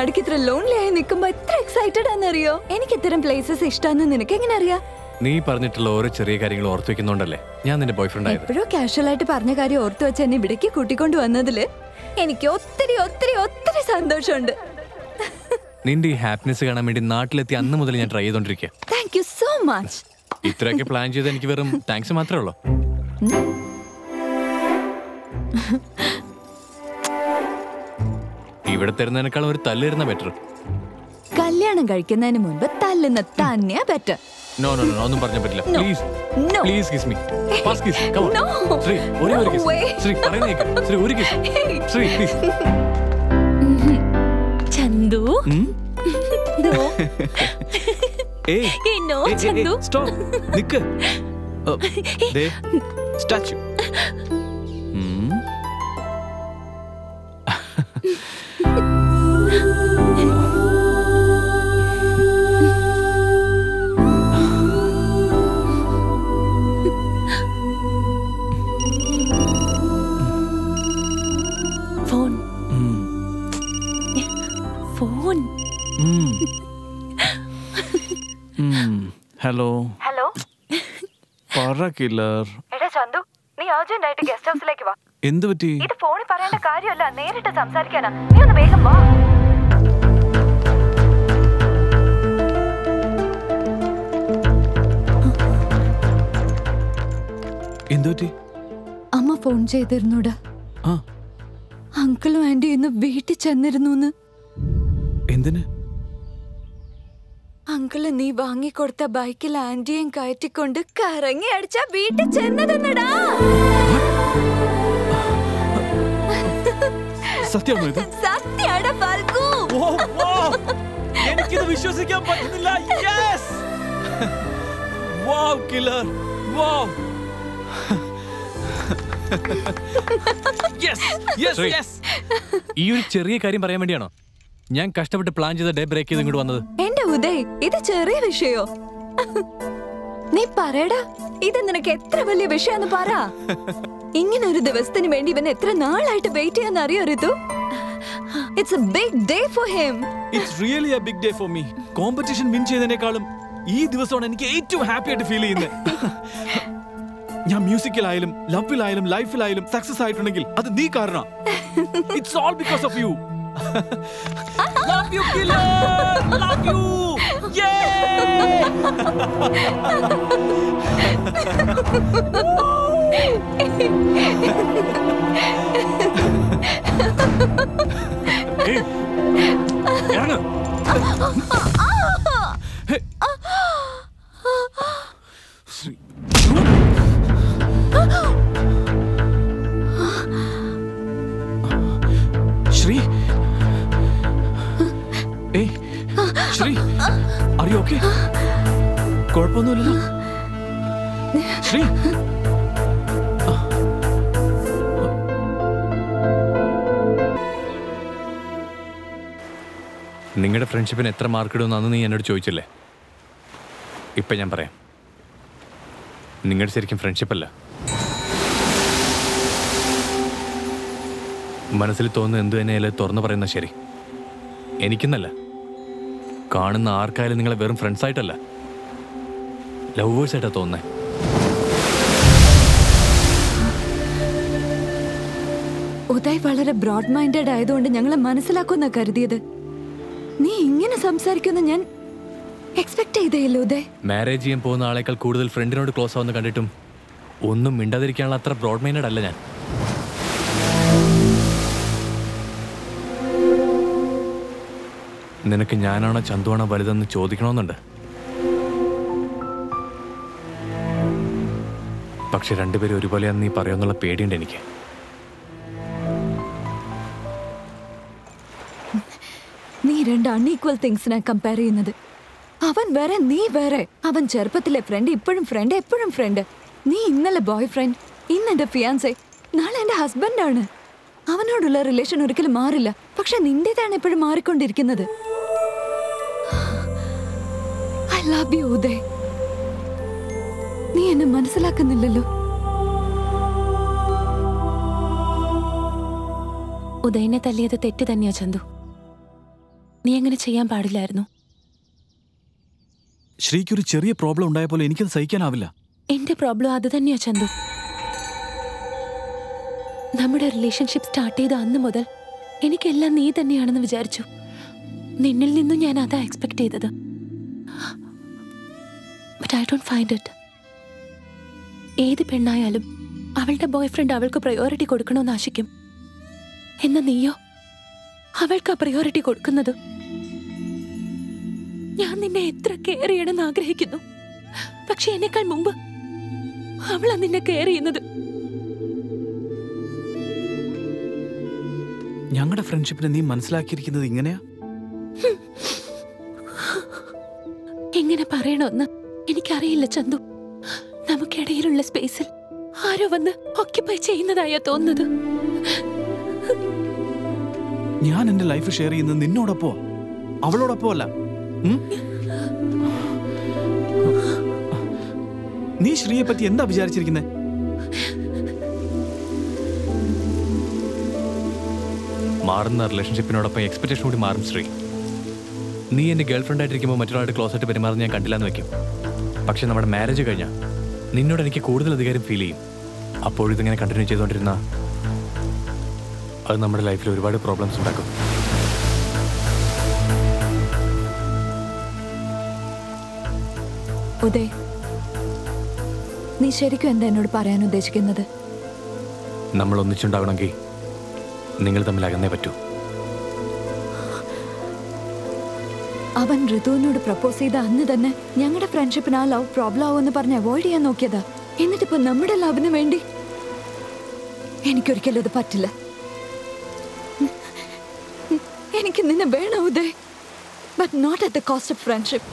നടുക്ക് ഇത്ര ലോൺലി ആയി നിൽക്കുമ്പോ എത്ര എക്സൈറ്റഡ് ആണെന്നറിയോ എനിക്ക് ഇത്തരം പ്ലേസസ് ഇഷ്ടാന്ന് നിനക്ക് എങ്ങനെ അറിയാം നീ പറഞ്ഞിട്ടുള്ള ഓരോ ചെറിയ കാര്യങ്ങൾ ഓർത്തു വെക്കുന്നോണ്ടല്ലേ ഞാൻ നിന്റെ ബോയ്ഫ്രണ്ട് ആയത് എപ്പോഴോ കാഷ്വൽ ആയിട്ട് പറഞ്ഞ കാര്യം ഓർത്തു വെച്ച് എന്നെ ഇവിടേക്ക് കൂട്ടിക്കൊണ്ട് വന്നതില് എനിക്ക് ഒത്തിരി ഒത്തിരി ഒത്തിരി സന്തോഷമുണ്ട് നിന്റെ ഈ ഹാപ്പിനെസ് കാണാൻ വേണ്ടി നാട്ടിലെത്തി അന്ന് മുതൽ ഞാൻ ട്രൈ ചെയ്തോണ്ടിരിക്കുക താങ്ക് യു സോ മച്ച് ഇത്രയൊക്കെ പ്ലാൻ ചെയ്ത് എനിക്ക് വെറും താങ്ക്സ് മാത്രമേ ഉള്ളൂ ഇവിടെ തരുന്നതിനേക്കാളും ഒരു തല്ലിരുന്ന ബെറ്റർ കല്യാണം കഴിക്കുന്നതിന് മുൻപ് തല്ലുന്ന തന്നെയാ ബെറ്റർ നോ നോ നോ ഒന്നും പറഞ്ഞ പറ്റില്ല No. Please No. Please kiss me first kiss come No. Sree ഒരേ ഒരു No കിസ് way. ശ്രീ പറയുന്നേക്ക് ശ്രീ ഒരു kiss Sree please Chandu No. Hey Hey, no, ചന്തു. സ്റ്റോപ്പ് നിക്ക് ദേ statue phone phone hello hello പറ കില്ലർ എടാ ചന്തു നീ അർജന്റ് ആയിട്ട് ഗസ്റ്റ് ഹൗസിലേക്ക് വാ എന്ത് പറ്റി ഇത് ഫോണിൽ പറയേണ്ട കാര്യമല്ല നേരിട്ട് സംസാരിക്കാനാ നീ ഒന്ന് വേഗം വാ എന്ത് പറ്റി അമ്മ ഫോൺ ചെയ്തിരുന്നൂടാ ആ അങ്കിളും ആന്റിയും ഇന്ന് വീട്ടിൽ ചെന്നിരുന്നു എന്തിന് അങ്കിള് നീ വാങ്ങിക്കൊടുത്ത ബൈക്കിൽ ആന്റിയും കയറ്റിക്കൊണ്ട് കറങ്ങി അടിച്ച വീട്ടിൽ ചെന്നതെന്നടാ സത്യമാണോ ഇത് സത്യാടാ ഫൽഗു ഓ, വൗ! എനിക്കിത് വിശ്വസിക്കാൻ പറ്റുന്നില്ല yes wow killer wow yes yes Sree. Yes ഈ ഒരു ചെറിയ കാര്യം പറയാൻ വേണ്ടിയാണോ ഞാൻ കഷ്ടപ്പെട്ട് പ്ലാൻ ചെയ്ത ഡേ ബ്രേക്ക് ചെയ്ത് ഇങ്ങോട്ട് വന്നത് എന്റെ ഉദയ് ഇത് ചെറിയ വിഷയോ നീ പറയടാ ഇത് നിനക്ക് എത്ര വലിയ വിഷയാന്ന് പറ ഇങ്ങനെ ഒരു ദിവസത്തിന് വേണ്ടി ഇവൻ എത്ര നാളായിട്ട് വെയിറ്റ് ചെയ്യാന്ന് അറിയോ Ritu it's a big day for him it's really a big day for me competition win ചെയ്തതിനേക്കാളും ഈ ദിവസമാണ് എനിക്ക് ഏറ്റവും ഹാപ്പി ആയിട്ട് ഫീൽ ചെയ്യുന്നത് ഞാൻ മ്യൂസിക്കിലായാലും ലവിലായാലും ലൈഫിലായാലും സക്സസ് ആയിട്ടുണ്ടെങ്കിൽ അത് നീ കാരണം it's all because of you love you killer love you hey, ഇറങ്ങ്. ശ്രീ ഏയ് ശ്രീ ആർ യു ഓക്കെ കുഴപ്പമൊന്നുമില്ലല്ലോ ശ്രീ നിങ്ങളുടെ ഫ്രണ്ട്ഷിപ്പിന് എത്ര മാർക്ക് ഇടുമെന്ന് അന്ന് നീ എന്നോട് ചോദിച്ചില്ലേ ഇപ്പം ഞാൻ പറയാം നിങ്ങളുടെ ശരിക്കും ഫ്രണ്ട്ഷിപ്പ് അല്ല മനസ്സിൽ തോന്നുന്ന എന്തു തന്നെയായാലും തുറന്നു പറയുന്ന ശരി എനിക്കെന്നല്ല കാണുന്ന ആർക്കായാലും നിങ്ങളെ വെറും ഫ്രണ്ട്സ് ആയിട്ടല്ല ലവേഴ്സ് ആയിട്ടാ തോന്നുന്നത് ഉദയ് വളരെ ബ്രോഡ് മൈൻഡഡ് ആയതുകൊണ്ട് ഞങ്ങളെ മനസ്സിലാക്കുമെന്നാ കരുതിയത് നീ ഇങ്ങനെ സംസാരിക്കുന്ന ഞാൻ എക്സ്പെക്ട് ചെയ്തേയില്ല ഉദയ് മാരേജ് ചെയ്യാൻ പോകുന്ന ആളേക്കാൾ കൂടുതൽ ഫ്രണ്ടിനോട് ക്ലോസ് ആവുന്ന കണ്ടിട്ടും ഒന്നും മിണ്ടാതിരിക്കാനുള്ള അത്ര ബ്രോഡ് മൈൻഡഡ് അല്ല ഞാൻ നിനക്ക് ഞാനാണോ ചന്തുവാണോ വലുതെന്ന് ചോദിക്കണമെന്നുണ്ട് പക്ഷെ രണ്ടുപേരും ഒരുപോലെയാന്ന് നീ പറയുമെന്നുള്ള പേടിയുണ്ട് എനിക്ക് നീ രണ്ട് അൺഈക്വൽ തിങ്സിനെ കമ്പയർ ചെയ്യുന്നത് അവൻ വേറെ നീ വേറെ അവൻ ചെറുപ്പത്തിലെ ഫ്രണ്ട് ഇപ്പോഴും ഫ്രണ്ട് എപ്പോഴും ഫ്രണ്ട് നീ ഇന്നലെ ബോയ് ഫ്രണ്ട് ഇന്ന് എന്റെ ഫിയാൻസെ നാളെ എന്റെ ഹസ്ബൻഡാണ് അവനോടുള്ള റിലേഷൻ ഒരിക്കലും മാറില്ല പക്ഷെ നിന്റേതാണ് എപ്പോഴും മാറിക്കൊണ്ടിരിക്കുന്നത് ഐ ലവ് യു ഉദയ് നീ എന്നെ മനസ്സിലാക്കുന്നില്ലല്ലോ ഉദയനെ തല്ലിയത് തെറ്റ് തന്നെയാ ചന്തു നീ അങ്ങനെ ചെയ്യാൻ പാടില്ലായിരുന്നു ശ്രീക്കൊരു ചെറിയ പ്രോബ്ലം ഉണ്ടായ പോലെ എനിക്കത് സഹിക്കാനാവില്ല എന്റെ പ്രോബ്ലം അത് തന്നെയാ ചന്തു നമ്മുടെ റിലേഷൻഷിപ്പ് സ്റ്റാർട്ട് ചെയ്ത അന്ന് മുതൽ എനിക്കെല്ലാം നീ തന്നെയാണെന്ന് വിചാരിച്ചു നിന്നിൽ നിന്നും ഞാൻ അതാ എക്സ്പെക്ട് ചെയ്തത് but I don't find it ഏത് പെണ്ണായാലും അവളുടെ ബോയ് ഫ്രണ്ട് അവൾക്ക് പ്രയോറിറ്റി കൊടുക്കണമെന്ന് ആശിക്കും എന്നാ നീയോ അവൾക്ക് ആ പ്രയോറിറ്റി കൊടുക്കുന്നത് ഞാൻ നിന്നെ എത്ര കെയർ ചെയ്യണമെന്ന് ആഗ്രഹിക്കുന്നു പക്ഷെ എന്നെക്കാൾ മുമ്പ് അവളാ നിന്നെ കെയർ ചെയ്യുന്നത് ഞങ്ങളുടെ ഫ്രണ്ട്ഷിപ്പിനെ നീ മനസ്സിലാക്കിയിരിക്കുന്നത് ഇങ്ങനെയാ എങ്ങനെ പറയണമെന്ന് എനിക്കറിയില്ല ചന്തു നമുക്കിടയിലുള്ള സ്പേസിൽ ആരോ വന്ന് ഓക്യുപ്പൈ ചെയ്യുന്നതായാ തോന്നുന്നത് ഞാൻ എന്റെ ലൈഫ് ഷെയർ ചെയ്യുന്നത് നിന്നോടൊപ്പോ അവളോടൊപ്പം അല്ല ഉം? നീ ശ്രീയെ പറ്റി എന്താ വിചാരിച്ചിരിക്കുന്നത് മാറുന്ന റിലേഷൻഷിപ്പിനോടൊപ്പം എക്സ്പെക്ടേഷൻ കൂടി മാറും ശ്രീ നീ എന്റെ ഗേൾ ഫ്രണ്ട് ആയിട്ടിരിക്കുമ്പോൾ മറ്റൊരാളുടെ ക്ലോസ് ആയിട്ട് പെരുമാറുന്ന ഞാൻ കണ്ടില്ല എന്ന് വെക്കും പക്ഷെ നമ്മുടെ മാരേജ് കഴിഞ്ഞാൽ നിന്നോട് എനിക്ക് കൂടുതൽ അധികാരം ഫീൽ ചെയ്യും അപ്പോഴിതിങ്ങനെ കണ്ടിന്യൂ ചെയ്തുകൊണ്ടിരുന്ന അത് നമ്മുടെ ലൈഫിൽ ഒരുപാട് പ്രോബ്ലംസ് ഉണ്ടാക്കും ഉദയ് നീ ശരിക്കും എന്താ എന്നോട് പറയാൻ ഉദ്ദേശിക്കുന്നത് നമ്മൾ ഒന്നിച്ചുണ്ടാകണമെങ്കിൽ നിങ്ങൾ തമ്മിൽ അകന്നേ പറ്റൂ അവൻ ഋതുവിനോട് പ്രപ്പോസ് ചെയ്ത അന്ന് തന്നെ ഞങ്ങളുടെ ഫ്രണ്ട്ഷിപ്പിന് ആ ലവ് പ്രോബ്ലം ആവുമെന്ന് പറഞ്ഞ് അവോയ്ഡ് ചെയ്യാൻ നോക്കിയതാ എന്നിട്ടിപ്പോ നമ്മുടെ ലവിന് വേണ്ടി എനിക്കൊരിക്കലും അത് പറ്റില്ല എനിക്ക് നിന്നെ വേണം Uday but not at the cost of friendship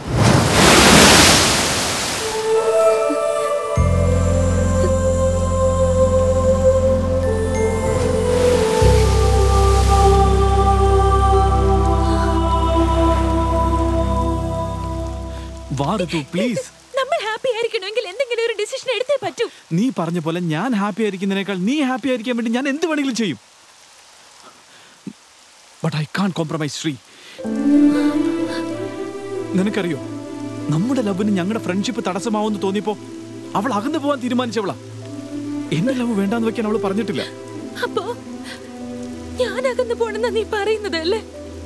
വാ ഋതു പ്ലീസ് നമ്മൾ ഹാപ്പി ആയിരിക്കണമെങ്കിൽ എന്തെങ്കിലും ഒരു ഡിസിഷൻ എടുത്തേ പറ്റൂ നീ പറഞ്ഞ പോലെ ഞാൻ ഹാപ്പി ആയിരിക്കുന്നതിനേക്കാൾ നീ ഹാപ്പി ആയിരിക്കാൻ വേണ്ടി ഞാൻ എന്ത് വേണമെങ്കിലും ചെയ്യും but I can't compromise Sree നിനക്കറിയോ നമ്മുടെ ലവിന് ഞങ്ങളുടെ ഫ്രണ്ട്ഷിപ്പ് തടസ്സമാവുമെന്ന് തോന്നിയപ്പോ അവൾ അകന്നു പോവാൻ തീരുമാനിച്ചവളാ എന്റെ ലവ് വേണ്ടാന്ന് വെക്കാൻ അവൾ പറഞ്ഞിട്ടില്ല അപ്പോ ഞാൻ അകന്നു പോണെന്നാ നീ പറയുന്നത് അല്ലേ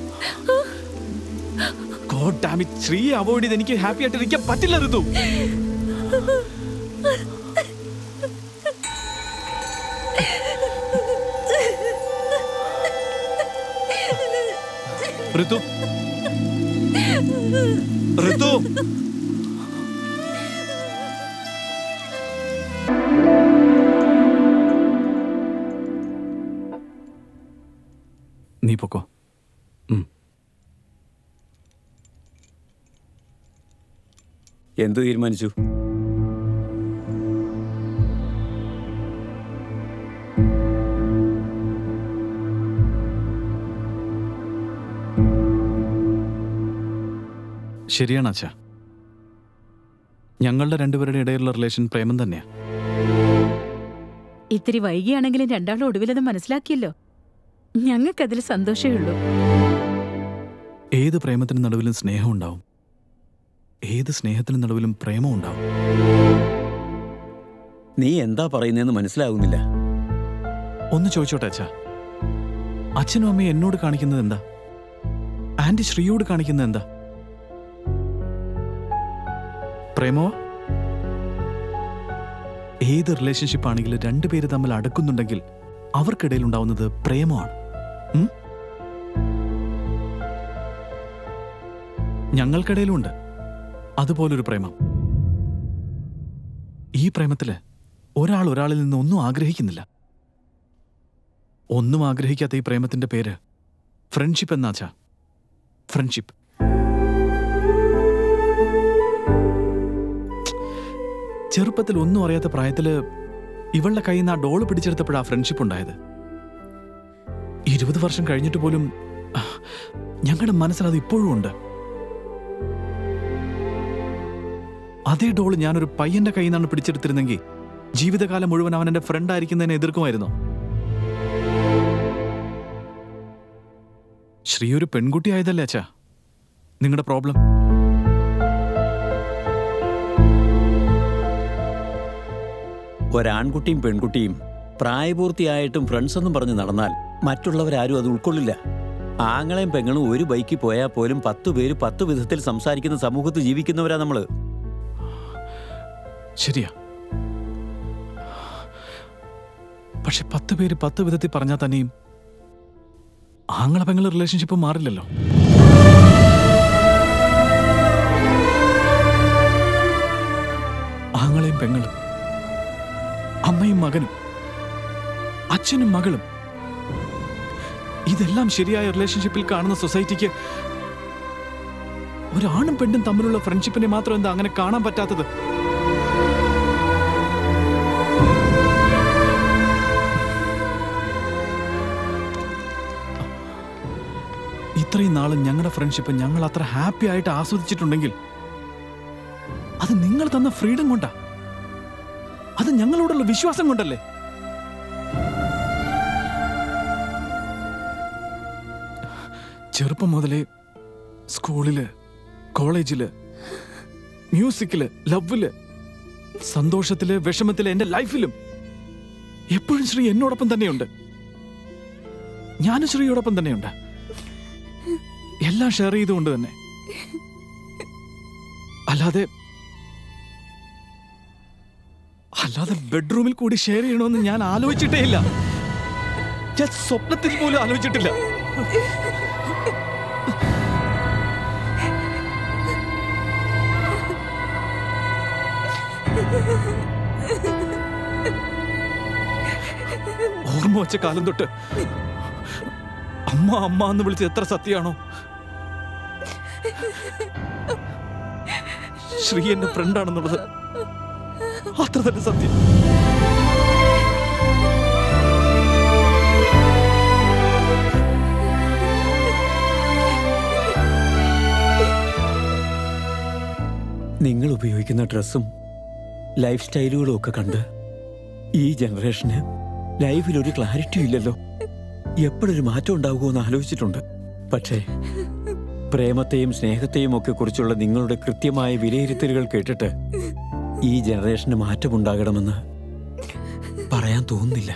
ഗോഡ് ഡാം ഇറ്റ് ശ്രീയെ അവോയ്ഡ് ചെയ്ത് എനിക്ക് ഹാപ്പി ആയിട്ട് ഇരിക്കാൻ പറ്റില്ല ഋതു ഋതു ഋതു നീ പൊക്കോ ഉം എന്തു തീരുമാനിച്ചു ശരിയാണ് അച്ഛാ ഞങ്ങളുടെ രണ്ടുപേരുടെ ഇടയിലുള്ള റിലേഷൻ പ്രേമം തന്നെയാ ഇത്തിരി വൈകിയാണെങ്കിലും രണ്ടാളും ഒടുവിലത് മനസ്സിലാക്കിയല്ലോ ഞങ്ങൾക്കതിൽ സന്തോഷമേ ഉള്ളൂ ഏത് പ്രേമത്തിന് നടുവിലും സ്നേഹം ഉണ്ടാവും ഏത് സ്നേഹത്തിന് നടുവിലും പ്രേമം ഉണ്ടാവും നീ എന്താ പറയുന്നതെന്ന് മനസ്സിലാകുന്നില്ല ഒന്ന് ചോദിച്ചോട്ടെ അച്ഛാ അച്ഛനും അമ്മയും എന്നോട് കാണിക്കുന്നത് എന്താ ആന്റി ശ്രീയോട് കാണിക്കുന്നത് എന്താ പ്രേമോ ഏത് റിലേഷൻഷിപ്പ് ആണെങ്കിലും രണ്ടുപേര് തമ്മിൽ അടുക്കുന്നുണ്ടെങ്കിൽ അവർക്കിടയിൽ ഉണ്ടാവുന്നത് പ്രേമമാണ് ഉം? ഞങ്ങൾക്കിടയിലുണ്ട് അതുപോലൊരു പ്രേമം ഈ പ്രേമത്തില് ഒരാൾ ഒരാളിൽ നിന്ന് ഒന്നും ആഗ്രഹിക്കുന്നില്ല ഒന്നും ആഗ്രഹിക്കാത്ത ഈ പ്രേമത്തിന്റെ പേര് ഫ്രണ്ട്ഷിപ്പ് എന്നാച്ചാ ഫ്രണ്ട്ഷിപ്പ് ചെറുപ്പത്തിൽ ഒന്നും അറിയാത്ത പ്രായത്തില് ഇവളുടെ കയ്യിൽ നിന്ന് ആ ഡോള് പിടിച്ചെടുത്തപ്പോഴാ ഫ്രണ്ട്ഷിപ്പ് ഉണ്ടായത് ഇരുപത് വർഷം കഴിഞ്ഞിട്ട് പോലും ഞങ്ങളുടെ മനസ്സിൽ അത് ഇപ്പോഴും ഉണ്ട് അതേ ഡോള് ഞാനൊരു പയ്യന്റെ കയ്യിൽ നിന്നാണ് പിടിച്ചെടുത്തിരുന്നെങ്കിൽ ജീവിതകാലം മുഴുവൻ അവൻ എന്റെ ഫ്രണ്ട് ആയിരിക്കുന്നതിനെ എതിർക്കുമായിരുന്നു ശ്രീ ഒരു പെൺകുട്ടി ആയതല്ലേ അച്ഛാ നിങ്ങളുടെ പ്രോബ്ലം ഒരാൺകുട്ടിയും പെൺകുട്ടിയും പ്രായപൂർത്തിയായിട്ടും ഫ്രണ്ട്സ് എന്നും പറഞ്ഞ് നടന്നാൽ മറ്റുള്ളവരാരും അത് ഉൾക്കൊള്ളില്ല ആങ്ങളെയും പെങ്ങളും ഒരു ബൈക്കിൽ പോയാൽ പോലും പത്തു പേര് പത്ത് വിധത്തിൽ സംസാരിക്കുന്ന സമൂഹത്ത് ജീവിക്കുന്നവരാ നമ്മള് ശരിയാ പക്ഷെ പത്ത് പേര് പത്ത് വിധത്തിൽ പറഞ്ഞാൽ തന്നെയും ആങ്ങള പെങ്ങളെ റിലേഷൻഷിപ്പ് മാറില്ലല്ലോ ആങ്ങളെയും പെങ്ങളും അമ്മയും മകനും അച്ഛനും മകളും ഇതെല്ലാം ശരിയായ റിലേഷൻഷിപ്പിൽ കാണുന്ന സൊസൈറ്റിക്ക് ഒരാണും പെണ്ണും തമ്മിലുള്ള ഫ്രണ്ട്ഷിപ്പിനെ മാത്രം എന്താ അങ്ങനെ കാണാൻ പറ്റാത്തത് ഇത്രയും നാളും ഞങ്ങളുടെ ഫ്രണ്ട്ഷിപ്പ് ഞങ്ങൾ അത്ര ഹാപ്പി ആയിട്ട് ആസ്വദിച്ചിട്ടുണ്ടെങ്കിൽ അത് നിങ്ങൾ തന്ന ഫ്രീഡം കൊണ്ടാ അത് ഞങ്ങളോടുള്ള വിശ്വാസം കൊണ്ടല്ലേ ചെറുപ്പം മുതലേ സ്കൂളില് കോളേജില് മ്യൂസിക്കില് ലവില് സന്തോഷത്തില് വിഷമത്തില് എന്റെ ലൈഫിലും എപ്പോഴും ശ്രീ എന്നോടൊപ്പം തന്നെയുണ്ട് ഞാനും ശ്രീയോടൊപ്പം തന്നെയുണ്ട് എല്ലാം ഷെയർ ചെയ്തുകൊണ്ട് തന്നെ അല്ലാതെ അല്ലാതെ ബെഡ്റൂമിൽ കൂടി ഷെയർ ചെയ്യണമെന്ന് ഞാൻ ആലോചിച്ചിട്ടേ ഇല്ല ഞാൻ സ്വപ്നത്തിൽ പോലും ആലോചിച്ചിട്ടില്ല ഓർമ്മ വെച്ച കാലം തൊട്ട് അമ്മ അമ്മ എന്ന് വിളിച്ച് എത്ര സത്യമാണോ ശ്രീ എന്റെ ഫ്രണ്ടാണെന്നുള്ളത് അത്ര തന്നെ സത്യം നിങ്ങൾ ഉപയോഗിക്കുന്ന ഡ്രസ്സും ലൈഫ് സ്റ്റൈലുകളും ഒക്കെ കണ്ട് ഈ ജനറേഷന് ലൈഫിൽ ഒരു ക്ലാരിറ്റി ഇല്ലല്ലോ എപ്പോഴൊരു മാറ്റം ഉണ്ടാകുമോ എന്ന് ആലോചിച്ചിട്ടുണ്ട് പക്ഷേ പ്രേമത്തെയും സ്നേഹത്തെയും ഒക്കെ കുറിച്ചുള്ള നിങ്ങളുടെ കൃത്യമായ വിലയിരുത്തലുകൾ കേട്ടിട്ട് ഈ ജനറേഷന് മാറ്റമുണ്ടാകണമെന്ന് പറയാൻ തോന്നുന്നില്ല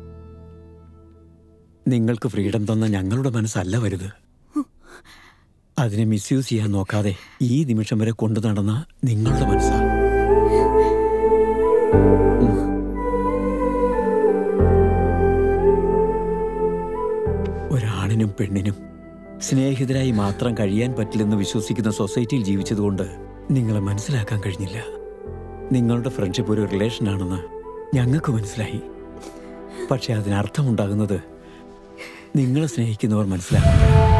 നിങ്ങൾക്ക് ഫ്രീഡം തന്ന ഞങ്ങളുടെ മനസ്സല്ല വലുത് അതിനെ മിസ്യൂസ് ചെയ്യാൻ നോക്കാതെ ഈ നിമിഷം വരെ കൊണ്ടു നടന്ന നിങ്ങളുടെ മനസ്സാണ് ഒരാണിനും പെണ്ണിനും സ്നേഹിതരായി മാത്രം കഴിയാൻ പറ്റില്ലെന്ന് വിശ്വസിക്കുന്ന സൊസൈറ്റിയിൽ ജീവിച്ചതുകൊണ്ട് നിങ്ങളെ മനസ്സിലാക്കാൻ കഴിഞ്ഞില്ല നിങ്ങളുടെ ഫ്രണ്ട്ഷിപ്പ് ഒരു റിലേഷനാണെന്ന് ഞങ്ങൾക്ക് മനസ്സിലായി പക്ഷെ അതിനർത്ഥമുണ്ടാകുന്നത് നിങ്ങളെ സ്നേഹിക്കുന്നവർ മനസ്സിലാക്കണം